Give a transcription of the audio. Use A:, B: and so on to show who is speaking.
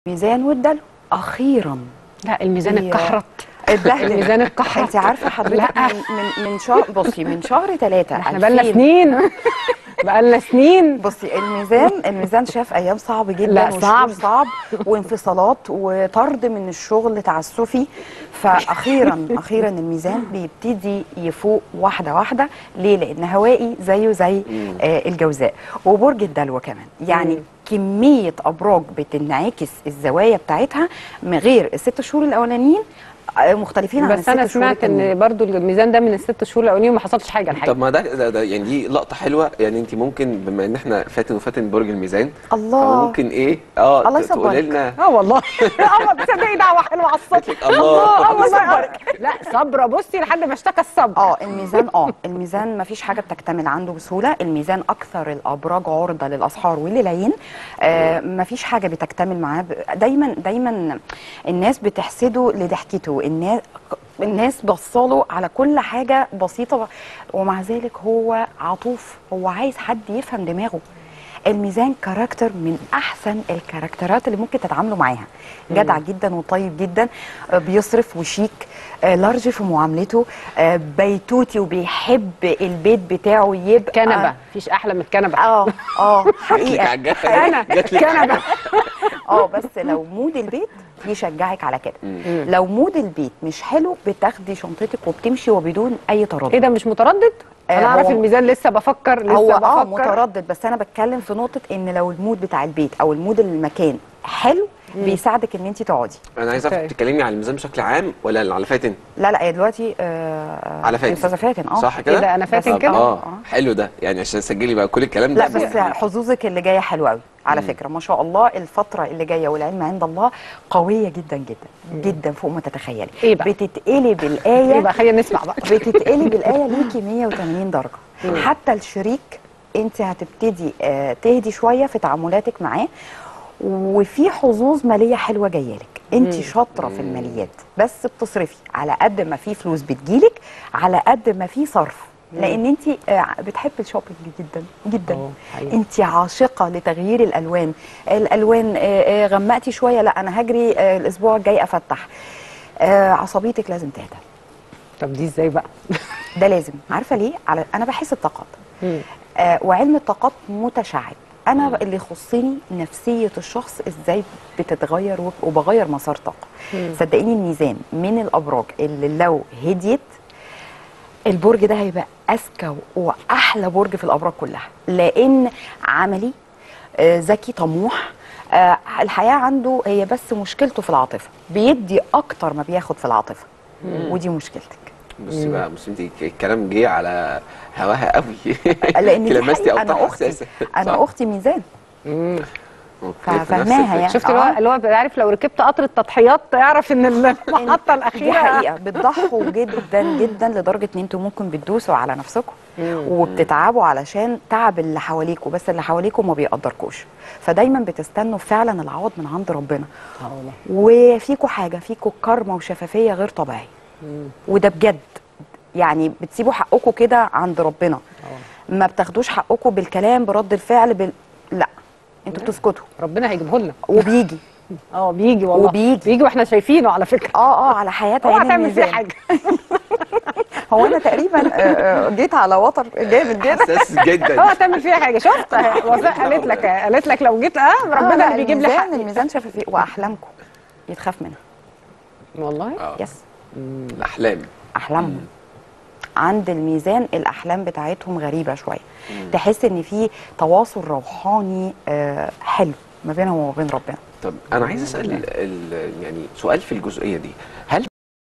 A: ميزان والدلو اخيرا
B: لا الميزان
A: هي-
B: اتكحرت
A: اتبهدل
B: الميزان اتكحرت
A: انت عارفه حضرتك
B: لا.
A: من من من شهر بصي من شهر ثلاثة
B: احنا بقالنا سنين بقالنا سنين
A: بصي الميزان الميزان شاف ايام صعب جدا
B: لا،
A: وشهور
B: صعب.
A: صعب وانفصالات وطرد من الشغل تعسفي فاخيرا اخيرا الميزان بيبتدي يفوق واحده واحده ليه لان هوائي زيه زي آه الجوزاء وبرج الدلو كمان يعني
B: مم.
A: كميه ابراج بتنعكس الزوايا بتاعتها من غير الست شهور الاولانيين آه، مختلفين عن
B: بس انا
A: الست شهور
B: سمعت
A: التانيين.
B: ان برضو الميزان ده من الست شهور الاولانيين وما حصلش حاجه الحقيقه
C: طب ما ده, ده, ده يعني دي لقطه حلوه يعني انت ممكن بما ان احنا فاتن وفاتن برج الميزان
A: الله.
C: ممكن ايه اه
A: الله
C: ت- تقولي
A: يصبرك.
C: لنا
B: اه والله اه والله تصدقي دعوه حلوه على الصبح
C: لك الله.
B: اه والله
A: يصبرك.
B: لا صبره بصي لحد ما اشتكى الصبر
A: اه الميزان اه الميزان ما فيش حاجه بتكتمل عنده بسهوله الميزان اكثر الابراج عرضه للاسحار وللعين آه ما فيش حاجه بتكتمل معاه ب- دايما دايما الناس بتحسده لضحكته الناس الناس بصاله على كل حاجه بسيطه ومع ذلك هو عطوف هو عايز حد يفهم دماغه الميزان كاركتر من احسن الكاركترات اللي ممكن تتعاملوا معاها جدع جدا وطيب جدا آه، بيصرف وشيك آه، لارج في معاملته آه، بيتوتي وبيحب البيت بتاعه يبقى
B: كنبه مفيش احلى من الكنبه
A: اه اه
C: لك
A: حقيقه
C: على الجرح.
B: انا
C: جات لك
B: كنبه
A: اه بس لو مود البيت يشجعك على كده
C: مم.
A: لو مود البيت مش حلو بتاخدي شنطتك وبتمشي وبدون اي تردد
B: ايه ده مش متردد
A: آه،
B: انا اعرف
A: هو-
B: الميزان لسه بفكر لسه
A: هو اه
B: بفكر
A: متردد بس انا بتكلم في نقطه ان لو المود بتاع البيت او المود المكان حلو بيساعدك ان انت تقعدي
C: انا عايز اعرف
B: أوكي.
C: تتكلمي على الميزان بشكل عام ولا على فاتن
A: لا لا هي دلوقتي آه
C: على فاتن.
A: استاذه فاتن اه
C: صح كده
B: إيه ده، أنا فاتن
C: طب
B: كده؟
C: اه
A: آه.
C: حلو ده يعني عشان تسجلي بقى كل الكلام ده
A: لا بس حظوظك اللي جايه حلوه قوي على فكره ما شاء الله الفتره اللي جايه والعلم عند الله قويه جدا جدا جدا فوق ما تتخيلي
B: إيه بقى؟
A: بتتقلب
B: ايه
A: الايه
B: بقى خلينا نسمع بقى
A: بتتقلب الايه ليكي 180 درجه حتى الشريك انت هتبتدي آه، تهدي شويه في تعاملاتك معاه وفي حظوظ ماليه حلوه جايه لك انت شاطره في الماليات بس بتصرفي على قد ما في فلوس بتجيلك على قد ما في صرف لان انت بتحبي الشوبينج جدا جدا
B: أوه، حقيقي.
A: انت عاشقه لتغيير الالوان الالوان آه، آه، غمقتي شويه لا انا هجري آه، الاسبوع الجاي افتح آه، عصبيتك لازم تهدى
B: طب دي ازاي بقى
A: ده لازم عارفه ليه على انا بحس الطاقات
B: مم.
A: آه وعلم الطاقات متشعب انا ب- اللي يخصني نفسيه الشخص ازاي بتتغير وب- وبغير مسار طاقه صدقيني الميزان من الابراج اللي لو هديت البرج ده هيبقى اذكى واحلى برج في الابراج كلها لان عملي آه، ذكي طموح آه، الحياه عنده هي بس مشكلته في العاطفه بيدي اكتر ما بياخد في العاطفه ودي مشكلتك
C: بصي بقى بصي انت الكلام جه على هواها قوي
A: لان دي
C: لمستي
A: حقيقة، انا
C: اوتار
A: اختي
C: حساسه
A: انا
C: صح.
A: اختي ميزان
B: مم.
C: أوكي،
A: ف-
C: في نفس
A: فاهماها
C: الفكرة.
A: يعني.
B: شفت اللي هو
A: آه.
B: اللي هو عارف لو ركبت قطر التضحيات تعرف ان المحطه
A: دي
B: الاخيره
A: حقيقه بتضحوا جدا جدا لدرجه ان انتوا ممكن بتدوسوا على نفسكم وبتتعبوا علشان تعب اللي حواليكوا بس اللي حواليكوا ما بيقدركوش فدايما بتستنوا فعلا العوض من عند ربنا
B: اه والله
A: وفيكوا حاجه فيكوا كرمه وشفافيه غير طبيعيه وده بجد يعني بتسيبوا حقكم كده عند ربنا ما بتاخدوش حقكم بالكلام برد الفعل بال... لا انتوا بتسكتوا
B: ربنا هيجيبه لنا
A: وبيجي
B: اه بيجي والله
A: وبيجي.
B: بيجي واحنا شايفينه على فكره
A: اه اه على حياه
B: اوعى
A: عين
B: تعمل فيه
A: الميزان
B: حاجه
A: هو انا تقريبا آه، آه، جيت على وتر جامد جدا
C: حساس جدا
B: اوعى تعمل فيها حاجه شفت وفاء قالت لك قالت لك لو جيت اه
A: آه،
B: ربنا
A: لا،
B: اللي بيجيب لي
A: الميزان-
B: حقي
A: الميزان شفافيه واحلامكم يتخاف منها
B: والله
C: آه.
A: يس
C: الاحلام
A: احلامهم عند الميزان الاحلام بتاعتهم غريبه شويه تحس ان في تواصل روحاني آه، حلو ما بينهم وما بين ربنا
C: طب انا عايز اسال ال- ال- يعني سؤال في الجزئيه دي هل